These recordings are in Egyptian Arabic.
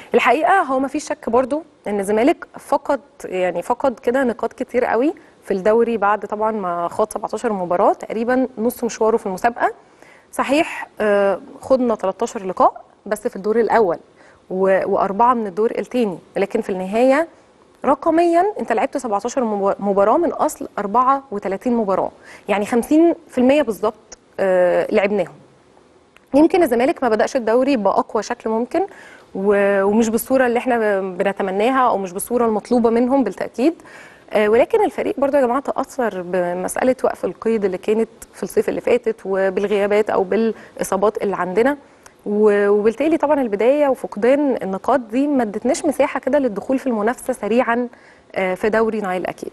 الحقيقه هو ما فيش شك برضو ان الزمالك فقد يعني فقد كده نقاط كتير قوي في الدوري بعد طبعا ما خاض 17 مباراه تقريبا نص مشواره في المسابقه صحيح آه، خضنا 13 لقاء بس في الدور الاول و- واربعه من الدور الثاني لكن في النهايه رقميا انت لعبت 17 مبا- مباراه من اصل 34 مباراه يعني 50% بالظبط آه، لعبناهم يمكن الزمالك ما بدأش الدوري بأقوى شكل ممكن و- ومش بالصورة اللي احنا بنتمناها أو مش بالصورة المطلوبة منهم بالتأكيد آه، ولكن الفريق برضو يا جماعة تأثر بمسألة وقف القيد اللي كانت في الصيف اللي فاتت وبالغيابات أو بالإصابات اللي عندنا و- وبالتالي طبعا البداية وفقدان النقاط دي ما ادتناش مساحة كده للدخول في المنافسة سريعا آه، في دوري نايل أكيد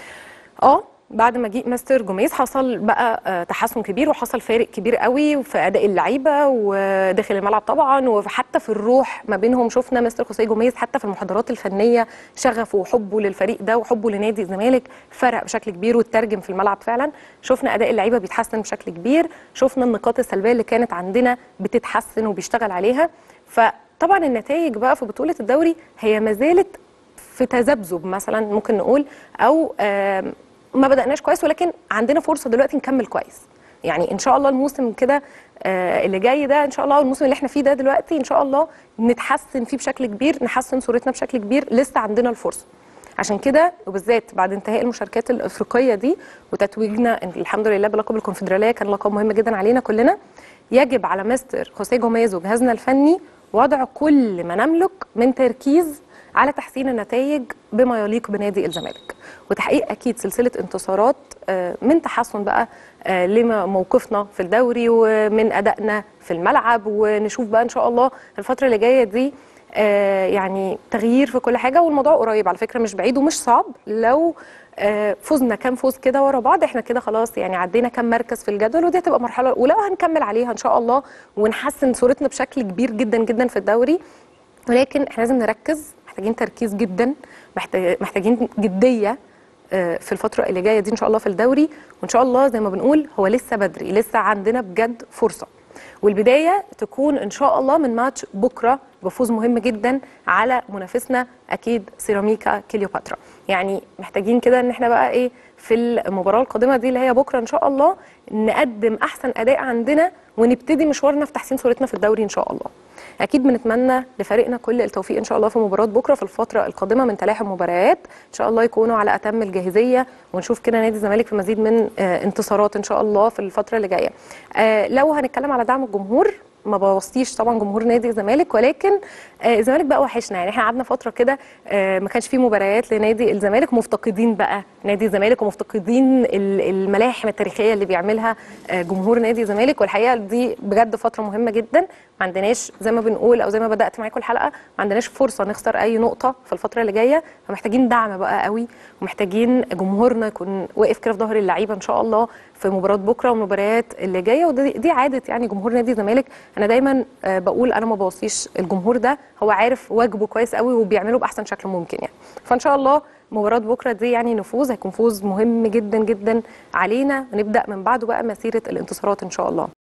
اه بعد ما جه مستر جوميز حصل بقى آه، تحسن كبير وحصل فارق كبير قوي في اداء اللعيبه وداخل الملعب طبعا وحتى في الروح ما بينهم شفنا مستر خوسيه جوميز حتى في المحاضرات الفنيه شغفه وحبه للفريق ده وحبه لنادي الزمالك فرق بشكل كبير واترجم في الملعب فعلا شفنا اداء اللعيبه بيتحسن بشكل كبير شفنا النقاط السلبيه اللي كانت عندنا بتتحسن وبيشتغل عليها فطبعا النتائج بقى في بطوله الدوري هي ما زالت في تذبذب مثلا ممكن نقول او آم، ما بدأناش كويس ولكن عندنا فرصة دلوقتي نكمل كويس يعني ان شاء الله الموسم كده آه، اللي جاي ده ان شاء الله والموسم اللي احنا فيه ده دلوقتي ان شاء الله نتحسن فيه بشكل كبير نحسن صورتنا بشكل كبير لسه عندنا الفرصه عشان كده وبالذات بعد انتهاء المشاركات الافريقيه دي وتتويجنا الحمد لله بلقب الكونفدراليه كان لقب مهم جدا علينا كلنا يجب على مستر خوسيه جوميز وجهازنا الفني وضع كل ما نملك من تركيز على تحسين النتائج بما يليق بنادي الزمالك وتحقيق اكيد سلسله انتصارات آه، من تحسن بقى آه، لموقفنا في الدوري ومن ادائنا في الملعب ونشوف بقى ان شاء الله الفتره اللي جايه دي آه، يعني تغيير في كل حاجه والموضوع قريب على فكره مش بعيد ومش صعب لو آه، فزنا كام فوز كده ورا بعض احنا كده خلاص يعني عدينا كام مركز في الجدول ودي هتبقى مرحله ولو هنكمل عليها ان شاء الله ونحسن صورتنا بشكل كبير جدا جدا في الدوري ولكن احنا لازم نركز محتاجين تركيز جدا محتاج- محتاجين جديه آه، في الفتره اللي جايه دي ان شاء الله في الدوري وان شاء الله زي ما بنقول هو لسه بدري لسه عندنا بجد فرصه والبدايه تكون ان شاء الله من ماتش بكره بفوز مهم جدا على منافسنا اكيد سيراميكا كليوباترا يعني محتاجين كده ان احنا بقى ايه في المباراه القادمه دي اللي هي بكره ان شاء الله نقدم احسن اداء عندنا ونبتدي مشوارنا في تحسين صورتنا في الدوري ان شاء الله اكيد بنتمنى لفريقنا كل التوفيق ان شاء الله في مباراه بكره في الفتره القادمه من تلاحم مباريات ان شاء الله يكونوا على اتم الجاهزيه ونشوف كده نادي الزمالك في مزيد من آه، انتصارات ان شاء الله في الفتره اللي جايه آه، لو هنتكلم على دعم الجمهور ما بوصيش طبعا جمهور نادي الزمالك ولكن آه، الزمالك بقى وحشنا يعني احنا قعدنا فتره كده آه، ما كانش فيه مباريات لنادي الزمالك مفتقدين بقى نادي الزمالك ومفتقدين ال- الملاحم التاريخيه اللي بيعملها آه، جمهور نادي الزمالك والحقيقه دي بجد فتره مهمه جدا ما عندناش زي ما بنقول او زي ما بدات معاكم الحلقه ما عندناش فرصه نخسر اي نقطه في الفتره اللي جايه فمحتاجين دعم بقى قوي ومحتاجين جمهورنا يكون واقف كده في ظهر اللعيبه ان شاء الله في مباراه بكره والمباريات اللي جايه ودي دي عاده يعني جمهور نادي الزمالك انا دايما آه، بقول انا ما بوصيش الجمهور ده هو عارف واجبه كويس قوي وبيعمله باحسن شكل ممكن يعني فان شاء الله مباراة بكرة دي يعني نفوز هيكون فوز مهم جدا جدا علينا ونبدأ من بعده بقى مسيرة الانتصارات إن شاء الله